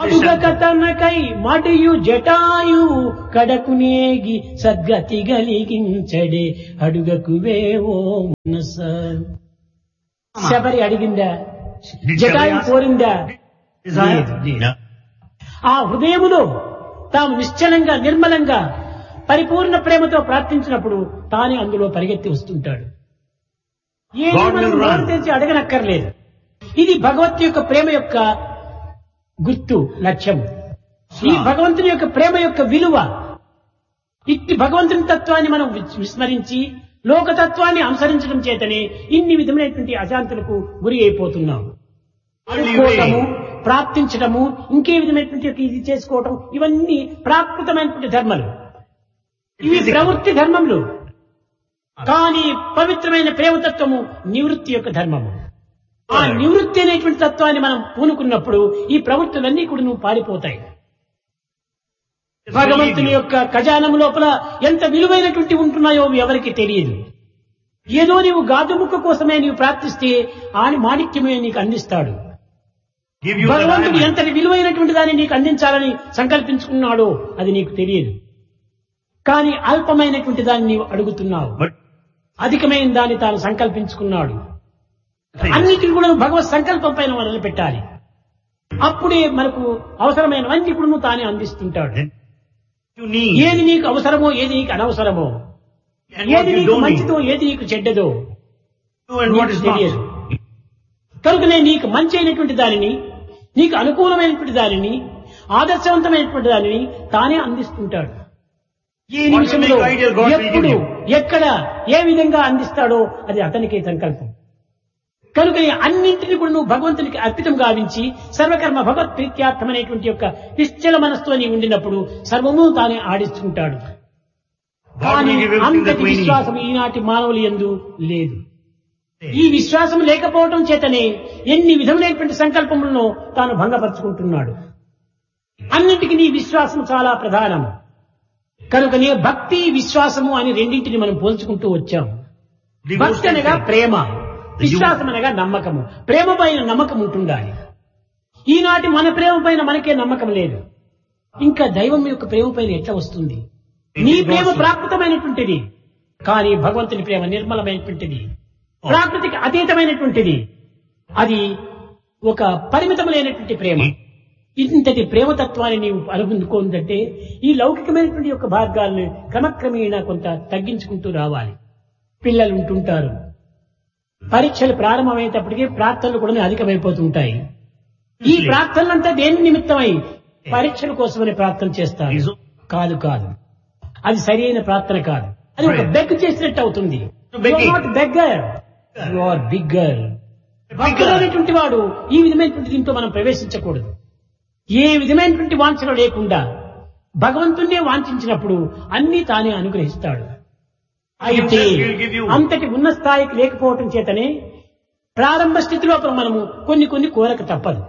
అడుగక తనకై మడియు జటాయు కడకునేగి సద్గతి గలిగించడే అడుగకు వేవో మనస Sabari అడిగిందా Did Jatayu Shabari ask? కోరిందా Desire? లేదు, లేదు. No. ఆ హృదయములో తాము నిశ్చలంగా నిర్మలంగా పరిపూర్ణ ప్రేమతో ప్రార్థించినప్పుడు తానే అందులో పరిగెత్తి వస్తుంటాడు ఏది God మనం will run. నోరు తెరిచి అడగనక్కర్లేదు ఇది భగవత్ యొక్క ప్రేమ యొక్క గుర్తు లక్ష్యం ఈ భగవంతుని యొక్క ప్రేమ యొక్క విలువ ఇట్టి భగవంతుని తత్వాన్ని మనం విస్- విస్మరించి లోకతత్వాన్ని అనుసరించడం చేతనే ఇన్ని విధమైనటువంటి అశాంతులకు గురి అయిపోతున్నాం అనుకోవటము ప్రార్థించడము ఇంకే విధమైనటువంటి ఒక ఇది చేసుకోవటం ఇవన్నీ ప్రాకృతమైనటువంటి ధర్మాలు ఇవి ప్రవృత్తి ధర్మములు కానీ పవిత్రమైన ప్రేమతత్వము నివృత్తి యొక్క ధర్మము ఆ నివృత్తి అనేటువంటి తత్వాన్ని మనం పూనుకున్నప్పుడు ఈ ప్రవృత్తులన్నీ కూడా నువ్వు పారిపోతాయి భగవంతుని యొక్క ఖజానం లోపల ఎంత విలువైనటువంటి ఉంటున్నాయో ఎవరికి తెలియదు ఏదో నీవు గాజు ముక్క కోసమే నీవు ప్రార్థిస్తే ఆని మాణిక్యమే నీకు అందిస్తాడు Give you the భగవంతుడు diamond. ఎంతటి విలువైనటువంటి దాన్ని నీకు అందించాలని సంకల్పించుకున్నాడో అది నీకు తెలియదు కానీ అల్పమైనటువంటి దాన్ని నీవు అడుగుతున్నావు But అధికమైన దాన్ని తాను సంకల్పించుకున్నాడు అన్నిటిని కూడా నువ్వు భగవత్ సంకల్పం పైన మొదలు పెట్టాలి అప్పుడే మనకు అవసరమైనవన్నీ కూడా నువ్వు తానే అందిస్తుంటాడు then you need. ఏది నీకు అవసరమో ఏది నీకు అనవసరమో And what ఏది you నీకు don't need. మంచిదో ఏది నీకు చెడ్డదో Do and what is నీకు తెలియదు. not. కనుకనే నీకు మంచి అయినటువంటి దానిని నీకు అనుకూలమైనటువంటి దానిని ఆదర్శవంతమైనటువంటి దానిని తానే అందిస్తుంటాడు ఈ What will నిమిషంలో make ideal God will give ఎప్పుడు you. ఎక్కడ ఏ విధంగా అందిస్తాడో అది అతనికే సంకల్పం కనుక ఈ అన్నింటినీ కూడా నువ్వు భగవంతునికి అర్పితం గావించి సర్వకర్మ భగవత్ ప్రీత్యార్థమైనటువంటి యొక్క నిశ్చల మనస్సుతో నీ ఉండినప్పుడు సర్వము తానే ఆడిస్తుంటాడు God కానీ will give everything that అంతటి we need. విశ్వాసం ఈనాటి మానవులు ఎందు లేదు ఈ విశ్వాసం లేకపోవడం చేతనే ఎన్ని విధములైనటువంటి సంకల్పములను తాను భంగపరుచుకుంటున్నాడు అన్నింటికి నీ విశ్వాసం చాలా ప్రధానం కనుకనే భక్తి విశ్వాసము అని రెండింటిని మనం పోల్చుకుంటూ వచ్చాం భక్తి అనగా ప్రేమ విశ్వాసం అనగా నమ్మకము ప్రేమ పైన నమ్మకం ఉంటుండాలి ఈనాటి మన ప్రేమ పైన మనకే నమ్మకం లేదు ఇంకా దైవం యొక్క ప్రేమ పైన ఎట్లా వస్తుంది నీ ప్రేమ ప్రాకృతమైనటువంటిది కానీ భగవంతుని ప్రేమ నిర్మలమైనటువంటిది ప్రాకృతికి అతీతమైనటువంటిది అది ఒక పరిమితములైనటువంటి ప్రేమ ఇంతటి ప్రేమతత్వాన్ని నీవు అనుకుందుకోందంటే ఈ లౌకికమైనటువంటి యొక్క మార్గాలను క్రమక్రమేణా కొంత తగ్గించుకుంటూ రావాలి పిల్లలు ఉంటుంటారు పరీక్షలు ప్రారంభమయ్యేటప్పటికీ ప్రార్థనలు కూడా అధికమైపోతుంటాయి ఈ ప్రార్థనలంతా దేని నిమిత్తమై పరీక్షల కోసమని ప్రార్థన చేస్తారు కాదు కాదు అది సరైన ప్రార్థన కాదు అది ఒక బెగ్ చేసినట్టు అవుతుంది Begging. Not beggar you are bigger భక్తులైనటువంటి వాడు ఈ విధమైనటువంటి దీంతో మనం ప్రవేశించకూడదు ఏ విధమైనటువంటి వాంఛన లేకుండా భగవంతుణ్ణే వాంఛించినప్పుడు అన్ని తానే అనుగ్రహిస్తాడు అయితే Himself will give you. అంతటి ఉన్న స్థాయికి లేకపోవటం చేతనే ప్రారంభ స్థితిలో మనము కొన్ని కొన్ని కోరక తప్పదు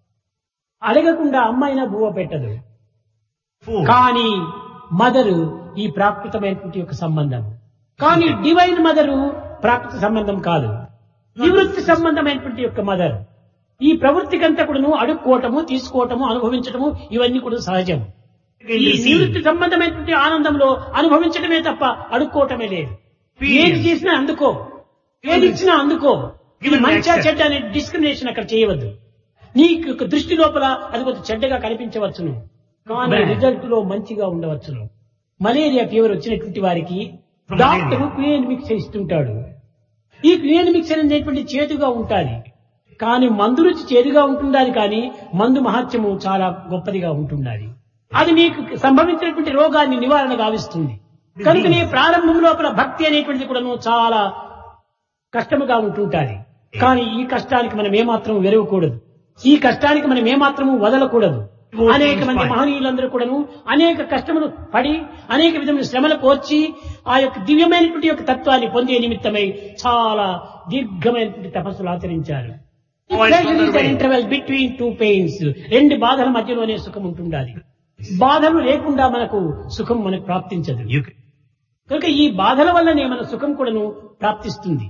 అడగకుండా అమ్మాయినా బువ్వ పెట్టదు Fool. కానీ మదరు ఈ ప్రాకృతమైనటువంటి యొక్క సంబంధం కానీ డివైన్ మదరు ప్రాకృత సంబంధం కాదు నివృత్తి సంబంధమైనటువంటి యొక్క మదర్ ఈ ప్రవృత్తికంతా కూడాను అడుక్కోవటము తీసుకోవటము అనుభవించటము ఇవన్నీ కూడా సహజం ఈ నివృత్తి సంబంధమైనటువంటి ఆనందంలో అనుభవించడమే తప్ప అడుక్కోవటమే లేదు ఏది చేసినా అందుకో ఏది ఇచ్చినా అందుకో ఇది మంచిగా చెడ్డ అనే డిస్క్రిమినేషన్ అక్కడ చేయవద్దు నీ యొక్క దృష్టి లోపల అది కొంచెం చెడ్డగా కనిపించవచ్చును కానీ Bad. రిజల్ట్ లో మంచిగా ఉండవచ్చును మలేరియా ఫీవర్ వచ్చినటువంటి వారికి డాక్టర్ క్లియర్ మిక్సర్ ఇస్తుంటాడు ఈ క్లియర్ మిక్సర్ అనేటువంటి చేదుగా ఉంటాది కానీ మందు రుచి చేదుగా ఉంటుండాలి కానీ మందు మహత్యము చాలా గొప్పదిగా ఉంటుండాలి అది నీకు సంభవించినటువంటి రోగాన్ని నివారణ గావిస్తుంది కనుకనే ప్రారంభం లోపల భక్తి అనేటువంటిది కూడాను చాలా కష్టముగా ఉంటుంటాది కానీ ఈ కష్టానికి మనం ఏమాత్రం వెరవకూడదు ఈ కష్టానికి మనం ఏమాత్రము వదలకూడదు అనేక మంది మహనీయులందరూ కూడాను అనేక కష్టములు పడి అనేక విధమైన శ్రమలు కోర్చి ఆ యొక్క దివ్యమైనటువంటి యొక్క తత్వాన్ని పొందే నిమిత్తమై చాలా దీర్ఘమైనటువంటి తపస్సులు ఆచరించారు ఇంటర్వెల్ బిట్వీన్ టూ పెయిన్స్ రెండు బాధల మధ్యలోనే సుఖం ఉంటుండాలి బాధలు లేకుండా మనకు సుఖం మనకు ప్రాప్తించదు You can, కనుక ఈ బాధల వల్లనే మన సుఖం కూడాను ప్రాప్తిస్తుంది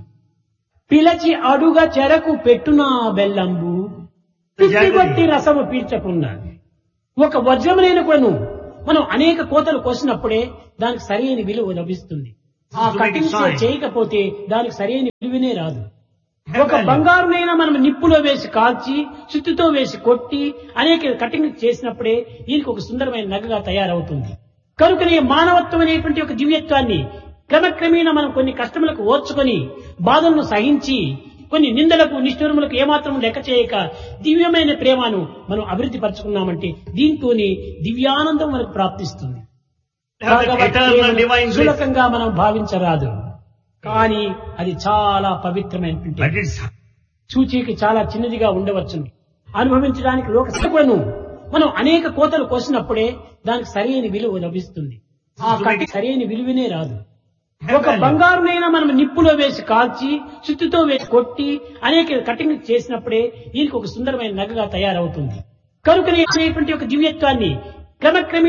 పిలచి అడుగ చెరకు పెట్టునా బెల్లంబు పిచ్చిగొట్టి రసము పీల్చకున్నా ఒక వజ్రములైన కూడాను మనం అనేక కోతలు కోసినప్పుడే దానికి సరైన విలువ లభిస్తుంది ఆ To make it cutting shine. చేయకపోతే దానికి సరైన విలువనే రాదు ఒక బంగారునైనా మనం నిప్పులో వేసి కాల్చి సుత్తితో వేసి కొట్టి అనేక కటింగ్ చేసినప్పుడే దీనికి ఒక సుందరమైన నగగా తయారవుతుంది కనుకనే మానవత్వం అనేటువంటి ఒక దివ్యత్వాన్ని క్రమక్రమేణా మనం కొన్ని కష్టములకు ఓర్చుకొని బాధలను సహించి కొన్ని నిందలకు నిష్ఠురములకు ఏమాత్రం లెక్క చేయక దివ్యమైన ప్రేమను మనం అభివృద్ధి పరచుకున్నామంటే దీంతోనే దివ్యానందం మనకు ప్రాప్తిస్తుంది Have that భగవత్ eternal ప్రేమను divine bliss. సులకంగా మనం భావించరాదు కానీ అది చాలా పవిత్రమైనటువంటి But it's సూచీకి చాలా చిన్నదిగా ఉండవచ్చును అనుభవించడానికి లోక సగులను మనం అనేక కోతలు కోసినప్పుడే దానికి సరైన విలువ లభిస్తుంది ఆ కట్టి సరైన విలువనే రాదు ఒక బంగారునైనా మనం నిప్పులో వేసి కాల్చి సుత్తితో వేసి కొట్టి అనేక కటింగ్ చేసినప్పుడే దీనికి ఒక సుందరమైన నగగా తయారవుతుంది కనుకనే అనేటువంటి ఒక దివ్యత్వాన్ని క్రమక్రమే